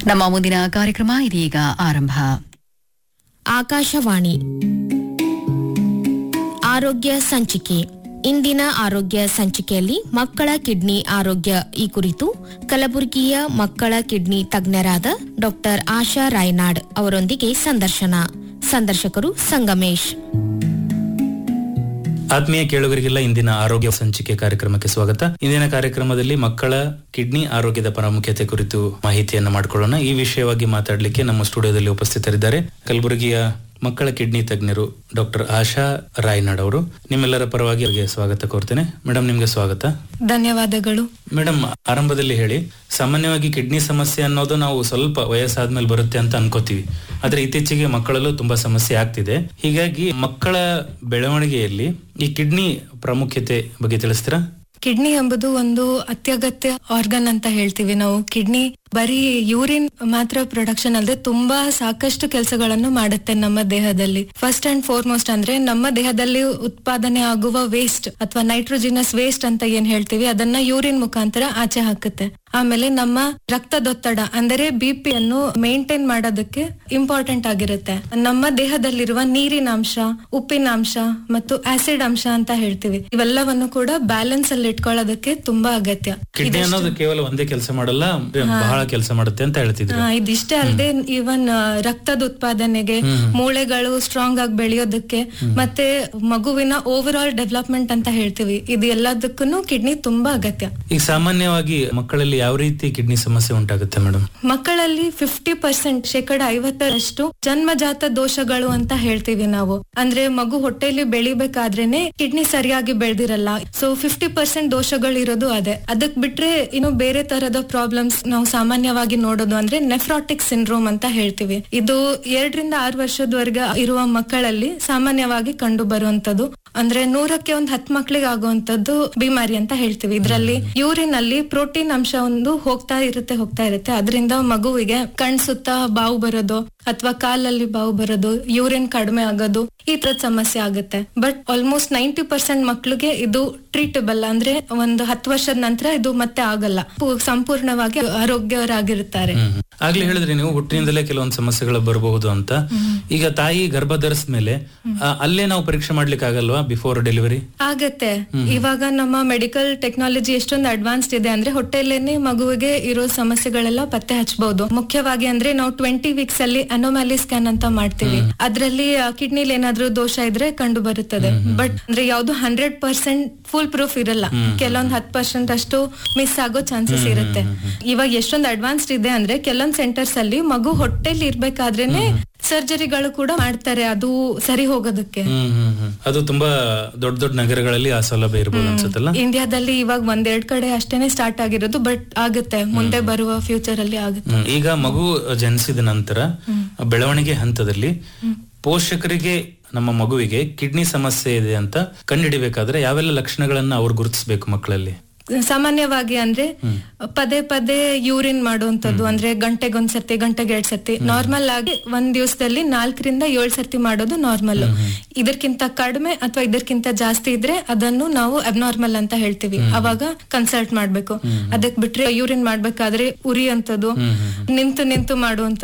ನಮ್ಮ ಮುಂದಿನ ಕಾರ್ಯಕ್ರಮ ಇದೀಗ ಆರಂಭ ಆಕಾಶವಾಣಿ ಆರೋಗ್ಯ ಸಂಚಿಕೆ ಇಂದಿನ ಆರೋಗ್ಯ ಸಂಚಿಕೆಯಲ್ಲಿ ಮಕ್ಕಳ ಕಿಡ್ನಿ ಆರೋಗ್ಯ ಈ ಕುರಿತು ಕಲಬುರಗಿಯ ಮಕ್ಕಳ ಕಿಡ್ನಿ ತಜ್ಞರಾದ ಡಾಕ್ಟರ್ ಆಶಾ ರಾಯ್ನಾಡ್ ಅವರೊಂದಿಗೆ ಸಂದರ್ಶನ ಸಂದರ್ಶಕರು ಸಂಗಮೇಶ್ ಆತ್ಮೀಯ ಕೇಳುಗರಿಗೆಲ್ಲ ಇಂದಿನ ಆರೋಗ್ಯ ಸಂಚಿಕೆ ಕಾರ್ಯಕ್ರಮಕ್ಕೆ ಸ್ವಾಗತ ಇಂದಿನ ಕಾರ್ಯಕ್ರಮದಲ್ಲಿ ಮಕ್ಕಳ ಕಿಡ್ನಿ ಆರೋಗ್ಯದ ಪ್ರಾಮುಖ್ಯತೆ ಕುರಿತು ಮಾಹಿತಿಯನ್ನು ಮಾಡಿಕೊಳ್ಳೋಣ ಈ ವಿಷಯವಾಗಿ ಮಾತಾಡಲಿಕ್ಕೆ ನಮ್ಮ ಸ್ಟುಡಿಯೋದಲ್ಲಿ ಉಪಸ್ಥಿತರಿದ್ದಾರೆ ಕಲಬುರಗಿಯ ಮಕ್ಕಳ ಕಿಡ್ನಿ ತಜ್ಞರು ಡಾಕ್ಟರ್ ಆಶಾ ರಾಯ್ನಾಡ್ ಅವರು ನಿಮ್ಮೆಲ್ಲರ ಪರವಾಗಿ ಅವರಿಗೆ ಸ್ವಾಗತ ಕೋರ್ತೇನೆ ಮೇಡಮ್ ನಿಮ್ಗೆ ಸ್ವಾಗತ ಧನ್ಯವಾದಗಳು ಮೇಡಮ್ ಆರಂಭದಲ್ಲಿ ಹೇಳಿ ಸಾಮಾನ್ಯವಾಗಿ ಕಿಡ್ನಿ ಸಮಸ್ಯೆ ಅನ್ನೋದು ನಾವು ಸ್ವಲ್ಪ ವಯಸ್ಸಾದ್ಮೇಲೆ ಬರುತ್ತೆ ಅಂತ ಅನ್ಕೋತೀವಿ ಆದ್ರೆ ಇತ್ತೀಚೆಗೆ ಮಕ್ಕಳಲ್ಲೂ ತುಂಬಾ ಸಮಸ್ಯೆ ಆಗ್ತಿದೆ ಹೀಗಾಗಿ ಮಕ್ಕಳ ಬೆಳವಣಿಗೆಯಲ್ಲಿ ಈ ಕಿಡ್ನಿ ಪ್ರಾಮುಖ್ಯತೆ ಬಗ್ಗೆ ತಿಳಿಸ್ತೀರಾ ಕಿಡ್ನಿ ಎಂಬುದು ಒಂದು ಅತ್ಯಗತ್ಯ ಆರ್ಗನ್ ಅಂತ ಹೇಳ್ತೀವಿ ನಾವು ಕಿಡ್ನಿ ಬರೀ ಯೂರಿನ್ ಮಾತ್ರ ಪ್ರೊಡಕ್ಷನ್ ಅಲ್ಲದೆ ತುಂಬಾ ಸಾಕಷ್ಟು ಕೆಲಸಗಳನ್ನು ಮಾಡುತ್ತೆ ನಮ್ಮ ದೇಹದಲ್ಲಿ ಫಸ್ಟ್ ಅಂಡ್ ಫಾರ್ಮೋಸ್ಟ್ ಅಂದ್ರೆ ನಮ್ಮ ದೇಹದಲ್ಲಿ ಉತ್ಪಾದನೆ ಆಗುವ ವೇಸ್ಟ್ ಅಥವಾ ನೈಟ್ರೋಜಿನಸ್ ವೇಸ್ಟ್ ಅಂತ ಏನ್ ಹೇಳ್ತೀವಿ ಅದನ್ನ ಯೂರಿನ್ ಮುಖಾಂತರ ಆಚೆ ಹಾಕುತ್ತೆ ಆಮೇಲೆ ನಮ್ಮ ರಕ್ತದೊತ್ತಡ ಅಂದರೆ ಬಿ ಅನ್ನು ಮೇಂಟೈನ್ ಮಾಡೋದಕ್ಕೆ ಇಂಪಾರ್ಟೆಂಟ್ ಆಗಿರುತ್ತೆ ನಮ್ಮ ದೇಹದಲ್ಲಿರುವ ನೀರಿನ ಅಂಶ ಉಪ್ಪಿನ ಅಂಶ ಮತ್ತು ಆಸಿಡ್ ಅಂಶ ಅಂತ ಹೇಳ್ತೀವಿ ಇವೆಲ್ಲವನ್ನು ಕೂಡ ಬ್ಯಾಲೆನ್ಸ್ ಅಲ್ಲಿ ಇಟ್ಕೊಳ್ಳೋದಕ್ಕೆ ತುಂಬಾ ಅಗತ್ಯ ಕಿಡ್ನಿ ಅನ್ನೋದು ಕೇವಲ ಒಂದೇ ಕೆಲಸ ಮಾಡಲ್ಲ ಬಹಳ ಕೆಲಸ ಮಾಡುತ್ತೆ ಅಂತ ಹೇಳ್ತಿದ್ರು ಆ, ಇದಿಷ್ಟೇ ಅಲ್ಲದೆ ಇವನ್ ರಕ್ತದ ಉತ್ಪಾದನೆಗೆ ಮೂಳೆಗಳು ಸ್ಟ್ರಾಂಗ್ ಆಗಿ ಬೆಳೆಯೋದಕ್ಕೆ ಮತ್ತೆ ಮಗುವಿನ ಓವರ್ ಆಲ್ ಡೆವಲಪ್ಮೆಂಟ್ ಅಂತ ಹೇಳ್ತೀವಿ ಇದು ಎಲ್ಲದಕ್ಕೂ ಕಿಡ್ನಿ ತುಂಬಾ ಅಗತ್ಯ ಈಗ ಸಾಮಾನ್ಯವಾಗಿ ಮಕ್ಕಳಲ್ಲಿ ಯಾವ ರೀತಿ ಕಿಡ್ನಿ ಸಮಸ್ಯೆ ಉಂಟಾಗುತ್ತೆ ಮೇಡಮ್ ಮಕ್ಕಳಲ್ಲಿ ಫಿಫ್ಟಿ ಪರ್ಸೆಂಟ್ ಶೇಕಡ ಐವತ್ತರಷ್ಟು ಜನ್ಮಜಾತ ದೋಷಗಳು ಅಂತ ಹೇಳ್ತೀವಿ ನಾವು ಅಂದ್ರೆ ಮಗು ಹೊಟ್ಟೆಯಲ್ಲಿ ಬೆಳಿಬೇಕಾದ್ರೇನೆ ಕಿಡ್ನಿ ಸರಿಯಾಗಿ ಬೆಳೆದಿರಲ್ಲ ಸೊ ಫಿಫ್ಟಿ ಪರ್ಸೆಂಟ್ ದೋಷಗಳು ಇರೋದು ಅದೇ ಅದಕ್ ಬಿಟ್ರೆ ಇನ್ನು ಬೇರೆ ತರದ ಪ್ರಾಬ್ಲಮ್ಸ್ ನಾವು ಸಾಮಾನ್ಯವಾಗಿ ನೋಡೋದು ಅಂದ್ರೆ ನೆಫ್ರಾಟಿಕ್ ಸಿಂಡ್ರೋಮ್ ಅಂತ ಹೇಳ್ತೀವಿ ಇದು ಎರಡರಿಂದ ಆರು ವರ್ಷದವರೆಗೆ ಇರುವ ಮಕ್ಕಳಲ್ಲಿ ಸಾಮಾನ್ಯವಾಗಿ ಕಂಡು ಬರುವಂತದ್ದು ಅಂದ್ರೆ ನೂರಕ್ಕೆ ಒಂದ್ ಹತ್ ಮಕ್ಳಿಗೆ ಆಗುವಂತದ್ದು ಬಿಮಾರಿ ಅಂತ ಹೇಳ್ತೀವಿ ಇದ್ರಲ್ಲಿ ಯೂರಿನ್ ಅಲ್ಲಿ ಪ್ರೋಟೀನ್ ಅಂಶ ಒಂದು ಹೋಗ್ತಾ ಇರುತ್ತೆ ಹೋಗ್ತಾ ಇರುತ್ತೆ ಅದರಿಂದ ಮಗುವಿಗೆ ಕಣ್ ಸುತ್ತ ಬಾವು ಬರೋದು ಅಥವಾ ಕಾಲಲ್ಲಿ ಬಾವು ಬರೋದು ಯೂರಿನ್ ಕಡಿಮೆ ಆಗೋದು ಈ ತರದ ಸಮಸ್ಯೆ ಆಗುತ್ತೆ ಬಟ್ ಆಲ್ಮೋಸ್ಟ್ ನೈಂಟಿ ಪರ್ಸೆಂಟ್ ಮಕ್ಳಿಗೆ ಇದು ಟ್ರೀಟಬಲ್ ಅಂದ್ರೆ ಒಂದು ಹತ್ತು ವರ್ಷದ ನಂತರ ಇದು ಮತ್ತೆ ಆಗಲ್ಲ ಪು- ಸಂಪೂರ್ಣವಾಗಿ ಆರೋಗ್ಯರಾಗಿರುತ್ತಾರೆ ಹ್ಮ್. ಆಗ್ಲೇ ಹೇಳಿದ್ರಿ ನೀವು ಹುಟ್ಟಿನಿಂದಲೇ ಕೆಲವೊಂದು ಸಮಸ್ಯೆಗಳು ಬರಬಹುದು ಅಂತ ಈಗ ತಾಯಿ ಗರ್ಭ ಧರಿಸಿದ್ಮೇಲೆ ಆ, ಅಲ್ಲೇ ನಾವು ಪರೀಕ್ಷೆ ಮಾಡ್ಲಿಕ್ಕೆ ಆಗಲ್ವಾ ಬಿಫೋರ್ ಡೆಲಿವರಿ ಆಗತ್ತೆ ಇವಾಗ ನಮ್ಮ ಮೆಡಿಕಲ್ ಟೆಕ್ನಾಲಜಿ ಎಷ್ಟೊಂದು ಅಡ್ವಾನ್ಸ್ಡ್ ಇದೆ ಅಂದ್ರೆ ಹೊಟ್ಟೆಲೇನೆ ಮಗುವಿಗೆ ಇರೋ ಸಮಸ್ಯೆಗಳೆಲ್ಲ ಪತ್ತೆ ಹಚ್ಚಬಹುದು ಮುಖ್ಯವಾಗಿ ಅಂದ್ರೆ ನಾವು ಟ್ವೆಂಟಿ ವೀಕ್ಸ್ ಅಲ್ಲಿ ಅನೋಮ್ಯಾಲಿ ಸ್ಕ್ಯಾನ್ ಅಂತ ಮಾಡ್ತೀವಿ ಅದ್ರಲ್ಲಿ ಕಿಡ್ನಿಲಿ ಏನಾದ್ರೂ ದೋಷ ಇದ್ರೆ ಕಂಡು ಬರುತ್ತದೆ ಬಟ್ ಅಂದ್ರೆ ಯಾವ್ದು ಹಂಡ್ರೆಡ್ ಪರ್ಸೆಂಟ್ ಫುಲ್ ಪ್ರೂಫ್ ಇರಲ್ಲ ಕೆಲವೊಂದ್ ಹತ್ ಪರ್ಸೆಂಟ್ ಅಷ್ಟು ಮಿಸ್ ಆಗೋ ಚಾನ್ಸಸ್ ಇರುತ್ತೆ ಇವಾಗ ಎಷ್ಟೊಂದು ಅಡ್ವಾನ್ಸ್ಡ್ ಇದೆ ಅಂದ್ರೆ ಕೆಲವೊಂದ್ ಸೆಂಟರ್ಸ್ ಅಲ್ಲಿ ಮಗು ಹೊಟ್ಟೆಲಿ ಇರ್ಬೇಕಾದ್ರೇನೆ ಸರ್ಜರಿಗಳು ಕೂಡ ಮಾಡ್ತಾರೆ ಅದು ಸರಿ ಹೋಗೋದಕ್ಕೆ ಹ್ಮ್ ಹ್ಮ್ ಹ್ಮ್ ಅದು ತುಂಬಾ ದೊಡ್ಡ ದೊಡ್ಡ ನಗರಗಳಲ್ಲಿ ಆ ಸೌಲಭ್ಯ ಇರ್ಬೋದು ಅನ್ಸುತ್ತಲ್ಲ ಇಂಡಿಯಾದಲ್ಲಿ ಇವಾಗ ಒಂದೆರಡ್ ಕಡೆ ಅಷ್ಟೇನೆ ಸ್ಟಾರ್ಟ್ ಆಗಿರೋದು ಬಟ್ ಆಗುತ್ತೆ ಮುಂದೆ ಬರುವ ಫ್ಯೂಚರ್ ಅಲ್ಲಿ ಆಗುತ್ತೆ ಹ್ಮ್. ಈಗ ಮಗು ಜನಿಸಿದ ನಂತರ ಬೆಳವಣಿಗೆ ಹಂತದಲ್ಲಿ ಪೋಷಕರಿಗೆ ನಮ್ಮ ಮಗುವಿಗೆ ಕಿಡ್ನಿ ಸಮಸ್ಯೆ ಇದೆ ಅಂತ ಕಂಡುಹಿಡಿಬೇಕಾದ್ರೆ ಯಾವೆಲ್ಲ ಲಕ್ಷಣಗಳನ್ನ ಅವ್ರು ಗುರುತಿಸಬೇಕು ಮಕ್ಕಳಲ್ಲಿ ಸಾಮಾನ್ಯವಾಗಿ ಅಂದ್ರೆ ಪದೇ ಪದೇ ಯೂರಿನ್ ಮಾಡುವಂತದ್ದು ಅಂದ್ರೆ ಗಂಟೆಗೊಂದ್ ಸರ್ತಿ ಗಂಟೆಗೆ ಎರಡ್ ಸರ್ತಿ ನಾರ್ಮಲ್ ಆಗಿ ಒಂದ್ ದಿವಸದಲ್ಲಿ ನಾಲ್ಕರಿಂದ ಏಳ್ ಸರ್ತಿ ಮಾಡೋದು ನಾರ್ಮಲ್ ಇದಕ್ಕಿಂತ ಕಡಿಮೆ ಅಥವಾ ಇದಕ್ಕಿಂತ ಜಾಸ್ತಿ ಇದ್ರೆ ಅದನ್ನು ನಾವು ಅಬ್ನಾರ್ಮಲ್ ಅಂತ ಹೇಳ್ತೀವಿ ಅವಾಗ ಕನ್ಸಲ್ಟ್ ಮಾಡ್ಬೇಕು ಅದಕ್ ಬಿಟ್ರೆ ಯೂರಿನ್ ಮಾಡ್ಬೇಕಾದ್ರೆ ಉರಿ ಅಂತದ್ದು ನಿಂತು ನಿಂತು ಮಾಡುವಂತ